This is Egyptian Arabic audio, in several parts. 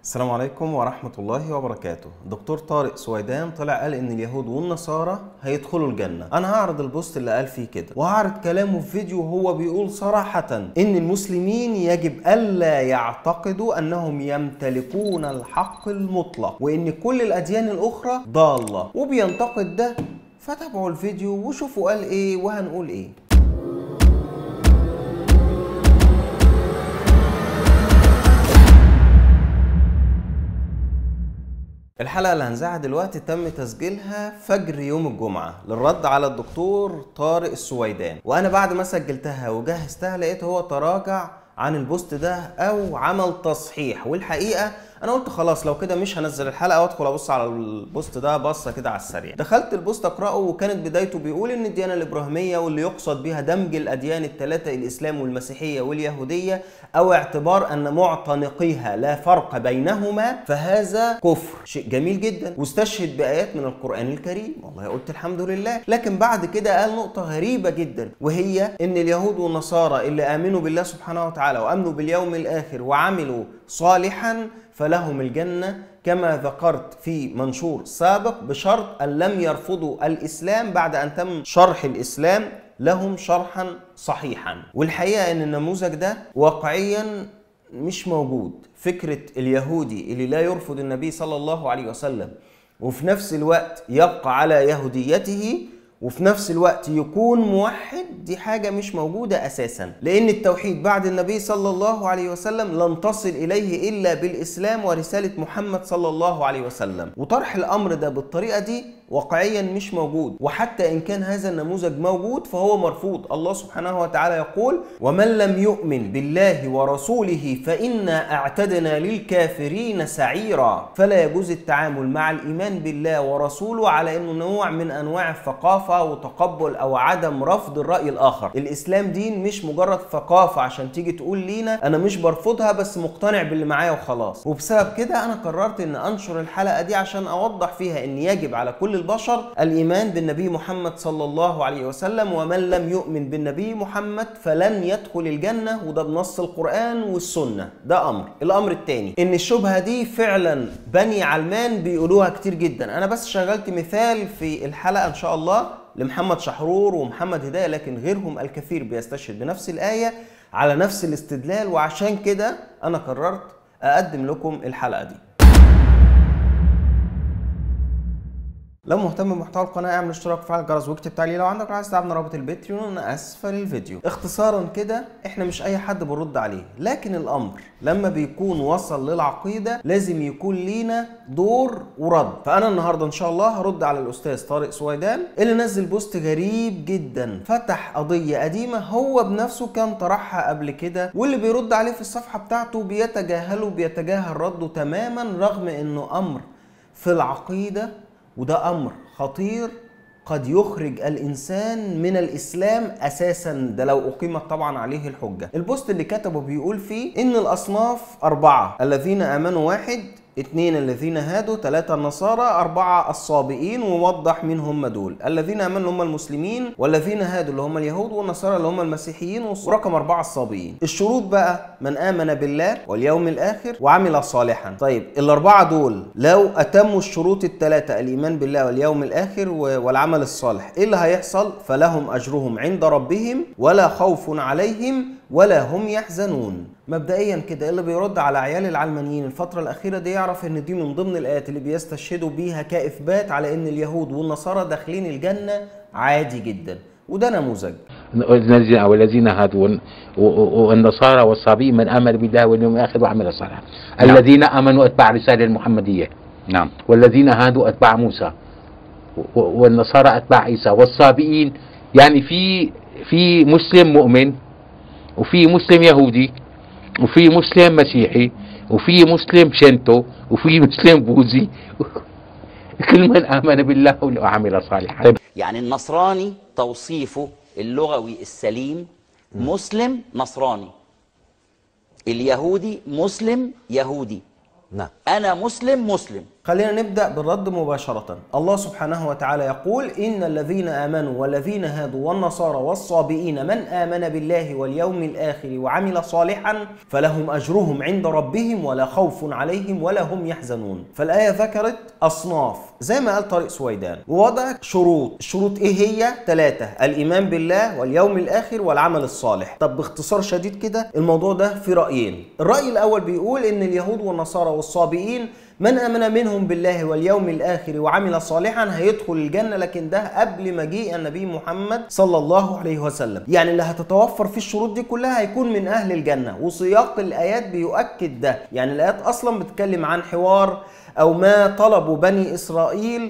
السلام عليكم ورحمة الله وبركاته دكتور طارق سويدان طلع قال ان اليهود والنصارى هيدخلوا الجنة انا هعرض البوست اللي قال فيه كده وهعرض كلامه في فيديو وهو بيقول صراحة ان المسلمين يجب الا يعتقدوا انهم يمتلكون الحق المطلق وان كل الاديان الاخرى ضالة وبينتقد ده فتابعوا الفيديو وشوفوا قال ايه وهنقول ايه الحلقة اللي هنذاعها دلوقتي تم تسجيلها فجر يوم الجمعة للرد على الدكتور طارق السويدان وأنا بعد ما سجلتها وجهزتها لقيت هو تراجع عن البوست ده أو عمل تصحيح والحقيقة انا قلت خلاص لو كده مش هنزل الحلقه وادخل ابص على البوست ده بصه كده على السريع دخلت البوست اقراه وكانت بدايته بيقول ان الديانه الابراهيميه واللي يقصد بها دمج الاديان الثلاثه الاسلام والمسيحيه واليهوديه او اعتبار ان معتنقيها لا فرق بينهما فهذا كفر شيء جميل جدا واستشهد بايات من القران الكريم والله قلت الحمد لله لكن بعد كده قال نقطه غريبه جدا وهي ان اليهود والنصارى اللي امنوا بالله سبحانه وتعالى وامنوا باليوم الاخر وعملوا صالحا فلهم الجنة كما ذكرت في منشور سابق بشرط أن لم يرفضوا الإسلام بعد أن تم شرح الإسلام لهم شرحا صحيحا والحقيقة أن النموذج ده واقعيا مش موجود فكرة اليهودي اللي لا يرفض النبي صلى الله عليه وسلم وفي نفس الوقت يبقى على يهوديته وفي نفس الوقت يكون موحد دي حاجة مش موجودة أساسا لأن التوحيد بعد النبي صلى الله عليه وسلم لن تصل إليه إلا بالإسلام ورسالة محمد صلى الله عليه وسلم وطرح الأمر ده بالطريقة دي واقعيا مش موجود وحتى إن كان هذا النموذج موجود فهو مرفوض الله سبحانه وتعالى يقول ومن لم يؤمن بالله ورسوله فإنا أعتدنا للكافرين سعيرا فلا يجوز التعامل مع الإيمان بالله ورسوله على أنه نوع من أنواع الثقافة وتقبل أو عدم رفض الرأي الآخر الإسلام دين مش مجرد ثقافة عشان تيجي تقول لينا أنا مش برفضها بس مقتنع باللي معايا وخلاص وبسبب كده أنا قررت أن أنشر الحلقة دي عشان أوضح فيها أن يجب على كل البشر الإيمان بالنبي محمد صلى الله عليه وسلم ومن لم يؤمن بالنبي محمد فلن يدخل الجنة وده بنص القرآن والسنة ده أمر الأمر الثاني إن الشبهة دي فعلا بني علمان بيقولوها كتير جدا أنا بس شغلت مثال في الحلقة إن شاء الله لمحمد شحرور ومحمد هداية لكن غيرهم الكثير بيستشهد بنفس الآية على نفس الاستدلال وعشان كده أنا قررت أقدم لكم الحلقة دي لو مهتم بمحتوى القناه اعمل اشتراك وفعل الجرس واكتب تعليق لو عندك عايز تدعمنا رابط الباتريون اسفل الفيديو اختصارا كده احنا مش اي حد بنرد عليه لكن الامر لما بيكون وصل للعقيده لازم يكون لينا دور ورد فانا النهارده ان شاء الله هرد على الاستاذ طارق سويدان اللي نزل بوست غريب جدا فتح قضيه قديمه هو بنفسه كان طرحها قبل كده واللي بيرد عليه في الصفحه بتاعته بيتجاهله بيتجاهل رده تماما رغم انه امر في العقيده وده امر خطير قد يخرج الانسان من الاسلام اساسا ده لو اقيمت طبعا عليه الحجه البوست اللي كتبه بيقول فيه ان الاصناف اربعه الذين امنوا واحد اثنين الذين هادوا ثلاثة النصارى أربعة الصابئين ووضح مين هم دول الذين آمنوا هم المسلمين والذين هادوا اللي هم اليهود والنصارى اللي هم المسيحيين ورقم أربعة الصابئين الشروط بقى من آمن بالله واليوم الآخر وعمل صالحا طيب الأربعة دول لو أتموا الشروط الثلاثة الإيمان بالله واليوم الآخر والعمل الصالح إيه اللي هيحصل فلهم أجرهم عند ربهم ولا خوف عليهم ولا هم يحزنون مبدئيا كده اللي بيرد على عيال العلمانيين الفترة الأخيرة دي يعرف إن دي من ضمن الآيات اللي بيستشهدوا بيها كإثبات على إن اليهود والنصارى داخلين الجنة عادي جدا وده نموذج والذين هادوا والنصارى والصابئين من آمن بالله واليوم الآخر وعمل صالحا الذين آمنوا أتباع الرسالة المحمدية نعم والذين هادوا أتباع موسى والنصارى أتباع عيسى والصابئين يعني في في مسلم مؤمن وفي مسلم يهودي وفي مسلم مسيحي وفي مسلم شنتو وفي مسلم بوذي كل من آمن بالله وعمل صالحا طيب يعني النصراني توصيفه اللغوي السليم مسلم نصراني اليهودي مسلم يهودي نعم انا مسلم مسلم خلينا نبدأ بالرد مباشرة الله سبحانه وتعالى يقول إن الذين آمنوا والذين هادوا والنصارى والصابئين من آمن بالله واليوم الآخر وعمل صالحا فلهم أجرهم عند ربهم ولا خوف عليهم ولا هم يحزنون فالآية ذكرت أصناف زي ما قال طارق سويدان ووضعت شروط الشروط إيه هي؟ ثلاثة الإيمان بالله واليوم الآخر والعمل الصالح طب باختصار شديد كده الموضوع ده في رأيين الرأي الأول بيقول إن اليهود والنصارى والصابئين من امن منهم بالله واليوم الاخر وعمل صالحا هيدخل الجنه لكن ده قبل مجيء النبي محمد صلى الله عليه وسلم يعني اللي هتتوفر في الشروط دي كلها هيكون من اهل الجنه وسياق الايات بيؤكد ده يعني الايات اصلا بتتكلم عن حوار او ما طلبوا بني اسرائيل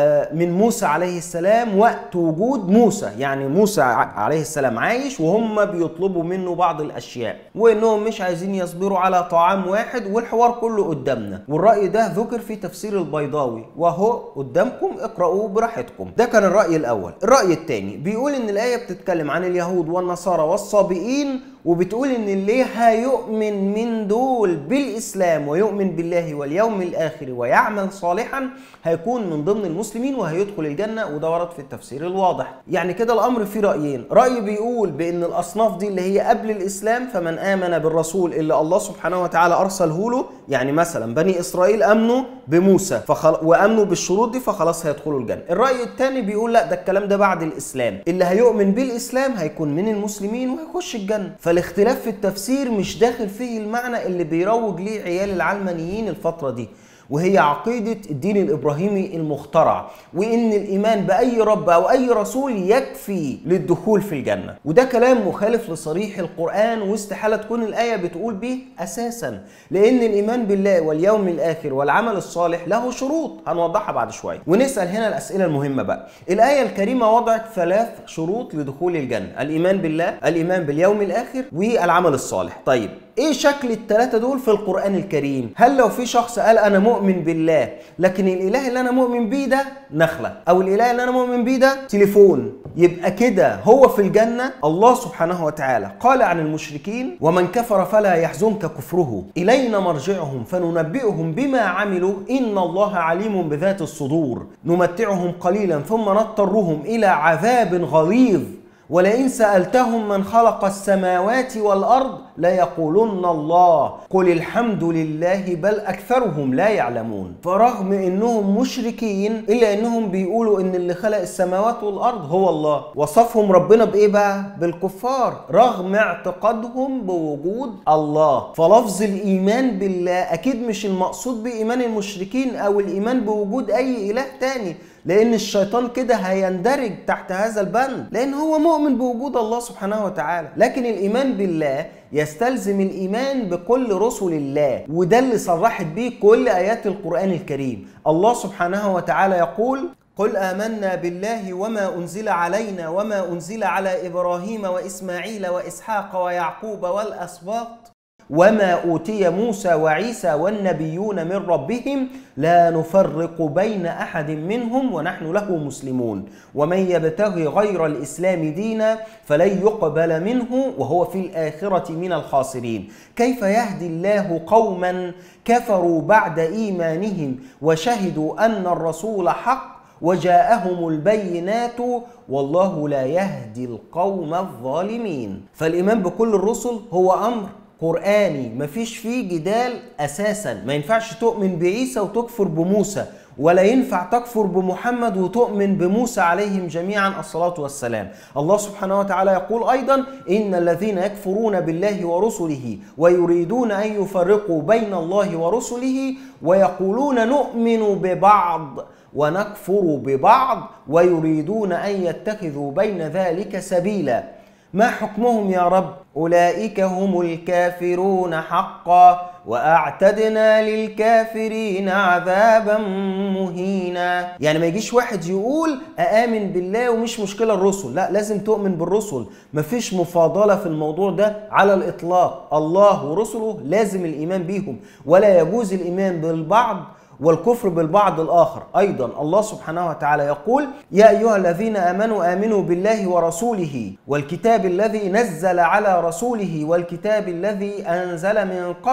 من موسى عليه السلام وقت وجود موسى يعني موسى عليه السلام عايش وهم بيطلبوا منه بعض الاشياء وانهم مش عايزين يصبروا على طعام واحد والحوار كله قدامنا والراي ده ذكر في تفسير البيضاوي وهو قدامكم اقرأوه براحتكم ده كان الراي الاول الراي الثاني بيقول ان الايه بتتكلم عن اليهود والنصارى والصابئين وبتقول ان اللي هيؤمن من دول بالاسلام ويؤمن بالله واليوم الاخر ويعمل صالحا هيكون من ضمن المسلمين وهيدخل الجنه وده ورد في التفسير الواضح يعني كده الامر فيه رايين راي بيقول بان الاصناف دي اللي هي قبل الاسلام فمن امن بالرسول اللي الله سبحانه وتعالى ارسله له يعني مثلا بني اسرائيل امنوا بموسى فخل... وامنوا بالشروط دي فخلاص هيدخلوا الجنه الراي الثاني بيقول لا ده الكلام ده بعد الاسلام اللي هيؤمن بالاسلام هيكون من المسلمين وهيخش الجنه فالاختلاف في التفسير مش داخل فيه المعنى اللي بيروج ليه عيال العلمانيين الفتره دي وهي عقيدة الدين الإبراهيمي المخترع وإن الإيمان بأي رب أو أي رسول يكفي للدخول في الجنة وده كلام مخالف لصريح القرآن واستحالة تكون الآية بتقول به أساسا لأن الإيمان بالله واليوم الآخر والعمل الصالح له شروط هنوضحها بعد شوية ونسأل هنا الأسئلة المهمة بقى الآية الكريمة وضعت ثلاث شروط لدخول الجنة الإيمان بالله الإيمان باليوم الآخر والعمل الصالح طيب ايه شكل الثلاثه دول في القران الكريم هل لو في شخص قال انا مؤمن بالله لكن الاله اللي انا مؤمن بيه ده نخله او الاله اللي انا مؤمن بيه ده تليفون يبقى كده هو في الجنه الله سبحانه وتعالى قال عن المشركين ومن كفر فلا يحزنك كفره الينا مرجعهم فننبئهم بما عملوا ان الله عليم بذات الصدور نمتعهم قليلا ثم نضطرهم الى عذاب غليظ ولئن سألتهم من خلق السماوات والأرض ليقولن الله قل الحمد لله بل أكثرهم لا يعلمون فرغم إنهم مشركين إلا إنهم بيقولوا إن اللي خلق السماوات والأرض هو الله وصفهم ربنا بإيه بقى؟ بالكفار رغم اعتقادهم بوجود الله فلفظ الإيمان بالله أكيد مش المقصود بإيمان المشركين أو الإيمان بوجود أي إله تاني لان الشيطان كده هيندرج تحت هذا البند لان هو مؤمن بوجود الله سبحانه وتعالى لكن الايمان بالله يستلزم الايمان بكل رسل الله وده اللي صرحت بيه كل ايات القران الكريم الله سبحانه وتعالى يقول قل آمنا بالله وما أنزل علينا وما أنزل على إبراهيم وإسماعيل وإسحاق ويعقوب والأسباط وما أوتي موسى وعيسى والنبيون من ربهم لا نفرق بين أحد منهم ونحن له مسلمون ومن يبتغي غير الإسلام دينا فلن يقبل منه وهو في الآخرة من الخاسرين كيف يهدي الله قوما كفروا بعد إيمانهم وشهدوا أن الرسول حق وجاءهم البينات والله لا يهدي القوم الظالمين فالإيمان بكل الرسل هو أمر قرآني مفيش فيه جدال أساسا ما ينفعش تؤمن بعيسى وتكفر بموسى ولا ينفع تكفر بمحمد وتؤمن بموسى عليهم جميعا الصلاة والسلام الله سبحانه وتعالى يقول أيضا إن الذين يكفرون بالله ورسله ويريدون أن يفرقوا بين الله ورسله ويقولون نؤمن ببعض ونكفر ببعض ويريدون أن يتخذوا بين ذلك سبيلا ما حكمهم يا رب أولئك هم الكافرون حقا وأعتدنا للكافرين عذابا مهينا يعني ما يجيش واحد يقول أآمن بالله ومش مشكلة الرسل لا لازم تؤمن بالرسل مفيش مفاضلة في الموضوع ده على الإطلاق الله ورسله لازم الإيمان بيهم ولا يجوز الإيمان بالبعض والكفر بالبعض الآخر أيضا الله سبحانه وتعالى يقول يا أيها الذين آمنوا آمنوا بالله ورسوله والكتاب الذي نزل على رسوله والكتاب الذي أنزل من قبل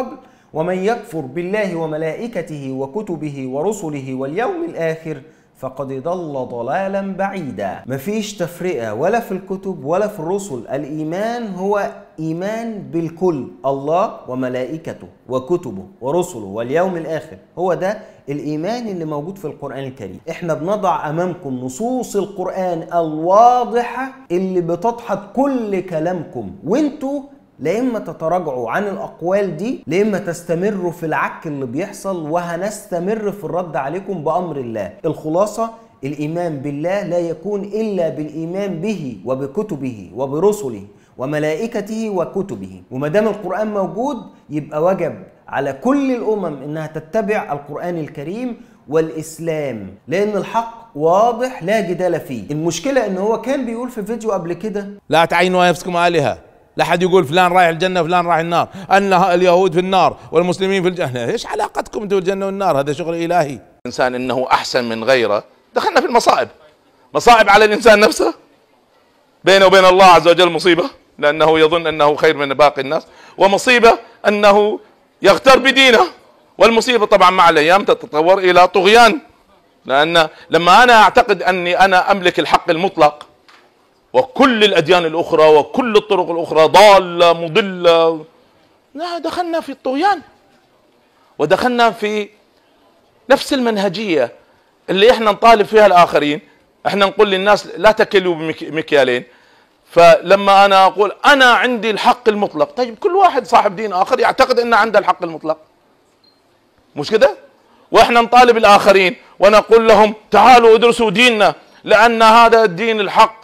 ومن يكفر بالله وملائكته وكتبه ورسله واليوم الآخر فقد ضل ضلالا بعيدا مفيش تفرقة ولا في الكتب ولا في الرسل الإيمان هو إيمان بالكل الله وملائكته وكتبه ورسله واليوم الآخر هو ده الإيمان اللي موجود في القرآن الكريم احنا بنضع أمامكم نصوص القرآن الواضحة اللي بتدحض كل كلامكم وانتوا لا اما تتراجعوا عن الاقوال دي لا اما تستمروا في العك اللي بيحصل وهنستمر في الرد عليكم بامر الله الخلاصه الايمان بالله لا يكون الا بالايمان به وبكتبه وبرسله وملائكته وكتبه وما دام القران موجود يبقى وجب على كل الامم انها تتبع القران الكريم والاسلام لان الحق واضح لا جدال فيه المشكله ان هو كان بيقول في فيديو قبل كده لا تعينوا نفسكم آلهة لا حد يقول فلان رايح الجنة فلان رايح النار أن اليهود في النار والمسلمين في الجنة إيش علاقتكم أنتم الجنة والنار هذا شغل إلهي الإنسان أنه أحسن من غيره دخلنا في المصائب مصائب على الإنسان نفسه بينه وبين الله عز وجل مصيبة لأنه يظن أنه خير من باقي الناس ومصيبة أنه يغتر بدينه والمصيبة طبعا مع الأيام تتطور إلى طغيان لأن لما أنا أعتقد أني أنا أملك الحق المطلق وكل الأديان الأخرى وكل الطرق الأخرى ضالة مضلة لا دخلنا في الطغيان ودخلنا في نفس المنهجية اللي احنا نطالب فيها الآخرين احنا نقول للناس لا تكلوا بمكيالين فلما انا اقول انا عندي الحق المطلق طيب كل واحد صاحب دين اخر يعتقد انه عنده الحق المطلق مش كده واحنا نطالب الاخرين ونقول لهم تعالوا ادرسوا ديننا لان هذا الدين الحق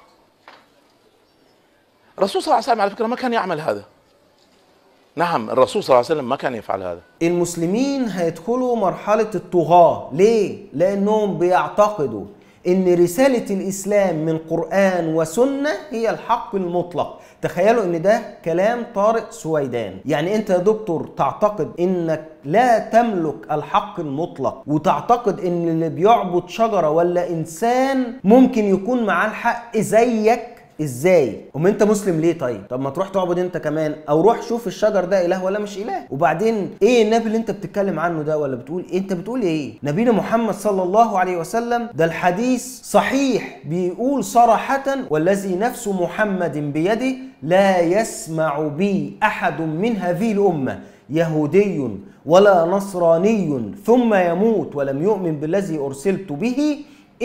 الرسول صلى الله عليه وسلم على فكره ما كان يعمل هذا نعم الرسول صلى الله عليه وسلم ما كان يفعل هذا المسلمين هيدخلوا مرحلة الطغاة ليه؟ لأنهم بيعتقدوا إن رسالة الإسلام من قرآن وسنة هي الحق المطلق تخيلوا إن ده كلام طارق سويدان يعني أنت يا دكتور تعتقد إنك لا تملك الحق المطلق وتعتقد إن اللي بيعبد شجرة ولا إنسان ممكن يكون معاه الحق زيك ازاي؟ أم انت مسلم ليه طيب؟ طب ما تروح تعبد انت كمان او روح شوف الشجر ده اله ولا مش اله وبعدين ايه النبي اللي انت بتتكلم عنه ده ولا بتقول إيه؟ انت بتقول ايه؟ نبينا محمد صلى الله عليه وسلم ده الحديث صحيح بيقول صراحة والذي نفس محمد بيده لا يسمع بي احد من هذه الامة يهودي ولا نصراني ثم يموت ولم يؤمن بالذي ارسلت به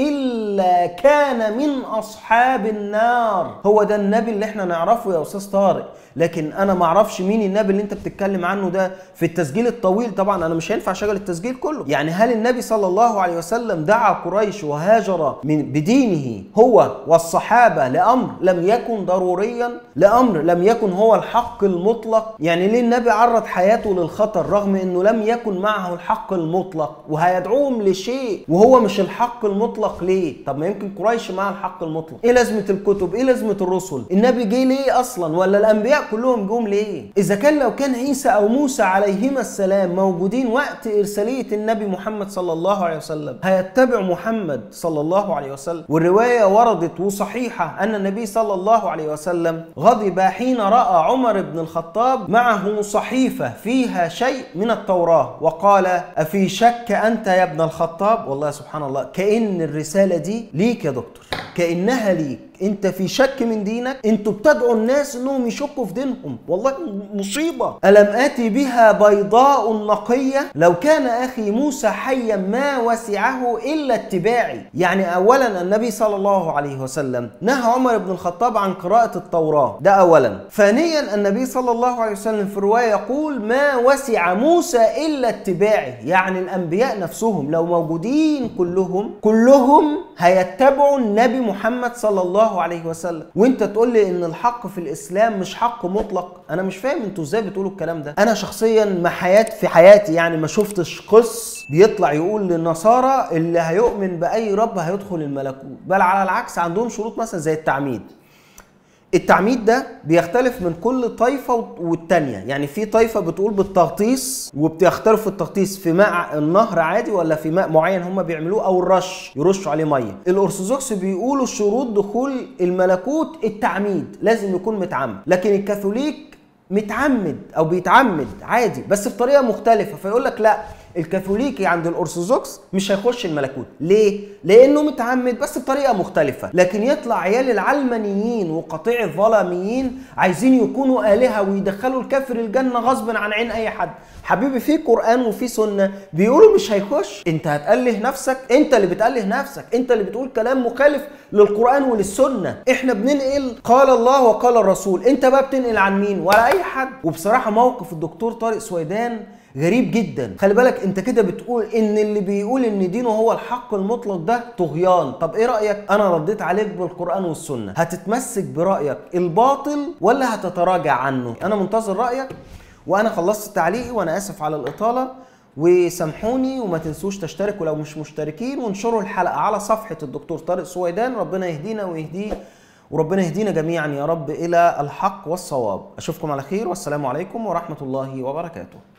إلا كان من أصحاب النار هو ده النبي اللي احنا نعرفه يا أستاذ طارق لكن أنا ما أعرفش مين النبي اللي أنت بتتكلم عنه ده في التسجيل الطويل طبعا أنا مش هينفع أشغل التسجيل كله يعني هل النبي صلى الله عليه وسلم دعا قريش وهاجر من بدينه هو والصحابة لأمر لم يكن ضروريا لأمر لم يكن هو الحق المطلق يعني ليه النبي عرض حياته للخطر رغم أنه لم يكن معه الحق المطلق وهيدعوهم لشيء وهو مش الحق المطلق المطلق ليه؟ طب ما يمكن قريش معاها الحق المطلق، ايه لازمة الكتب؟ ايه لازمة الرسل؟ النبي جه ليه اصلا؟ ولا الانبياء كلهم جم ليه؟ اذا كان لو كان عيسى او موسى عليهما السلام موجودين وقت ارسالية النبي محمد صلى الله عليه وسلم، هيتبع محمد صلى الله عليه وسلم، والرواية وردت وصحيحة ان النبي صلى الله عليه وسلم غضب حين راى عمر بن الخطاب معه صحيفة فيها شيء من التوراة، وقال: افي شك انت يا ابن الخطاب؟ والله سبحان الله كأن الرسالة دي ليك يا دكتور كأنها ليك انت في شك من دينك انتوا بتدعوا الناس انهم يشكوا في دينهم والله مصيبة ألم آتي بها بيضاء نقية لو كان أخي موسى حيا ما وسعه إلا اتباعي يعني أولا النبي صلى الله عليه وسلم نهى عمر بن الخطاب عن قراءة التوراة ده أولا ثانيا النبي صلى الله عليه وسلم في الرواية يقول ما وسع موسى إلا اتباعي يعني الأنبياء نفسهم لو موجودين كلهم كلهم هيتبعوا النبي محمد صلى الله الله عليه وسلم وانت تقول لي ان الحق في الاسلام مش حق مطلق انا مش فاهم انتوا ازاي بتقولوا الكلام ده انا شخصيا ما حياتي في حياتي يعني ما شفتش قس بيطلع يقول للنصارى اللي هيؤمن باي رب هيدخل الملكوت بل على العكس عندهم شروط مثلا زي التعميد التعميد ده بيختلف من كل طائفة والتانية يعني في طائفة بتقول بالتغطيس وبتختلف في التغطيس في ماء النهر عادي ولا في ماء معين هم بيعملوه او الرش يرشوا عليه مية الارثوذكس بيقولوا شروط دخول الملكوت التعميد لازم يكون متعمد لكن الكاثوليك متعمد او بيتعمد عادي بس بطريقه مختلفه فيقول لك لا الكاثوليكي عند الارثوذكس مش هيخش الملكوت ليه لانه متعمد بس بطريقه مختلفه لكن يطلع عيال العلمانيين وقطيع الظلاميين عايزين يكونوا الهه ويدخلوا الكافر الجنه غصب عن عين اي حد حبيبي في قران وفي سنه بيقولوا مش هيخش انت هتأله نفسك انت اللي بتأله نفسك انت اللي بتقول كلام مخالف للقران وللسنه احنا بننقل قال الله وقال الرسول انت بقى بتنقل عن مين ولا اي حد وبصراحه موقف الدكتور طارق سويدان غريب جدا خلي بالك انت كده بتقول ان اللي بيقول ان دينه هو الحق المطلق ده طغيان طب ايه رايك انا رديت عليك بالقران والسنه هتتمسك برايك الباطل ولا هتتراجع عنه انا منتظر رايك وانا خلصت تعليقي وانا اسف على الاطاله وسامحوني وما تنسوش تشتركوا لو مش مشتركين وانشروا الحلقه على صفحه الدكتور طارق سويدان ربنا يهدينا ويهديه وربنا يهدينا جميعا يا رب الى الحق والصواب اشوفكم على خير والسلام عليكم ورحمه الله وبركاته